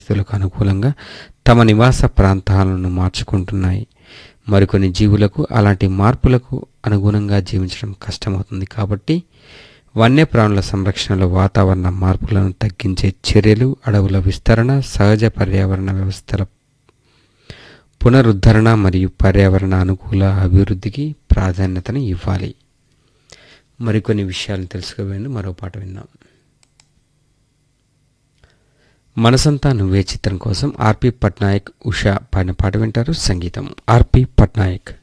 పరిస్థితులకు అనుకూలంగా తమ నివాస ప్రాంతాలను మార్చుకుంటున్నాయి మరికొన్ని జీవులకు అలాంటి మార్పులకు అనుగుణంగా జీవించడం కష్టమవుతుంది కాబట్టి వన్యప్రాణుల సంరక్షణలో వాతావరణ మార్పులను తగ్గించే చర్యలు అడవుల విస్తరణ సహజ పర్యావరణ వ్యవస్థల పునరుద్ధరణ మరియు పర్యావరణ అనుకూల అభివృద్ధికి ప్రాధాన్యతను ఇవ్వాలి మరికొన్ని విషయాలను తెలుసుకోబోయేందు మరో పాట విందాం మనసంతా నువ్వే చిత్రం కోసం ఆర్పి పట్నాయక్ ఉషా పాడిన పాట వింటారు సంగీతం ఆర్పి పట్నాయక్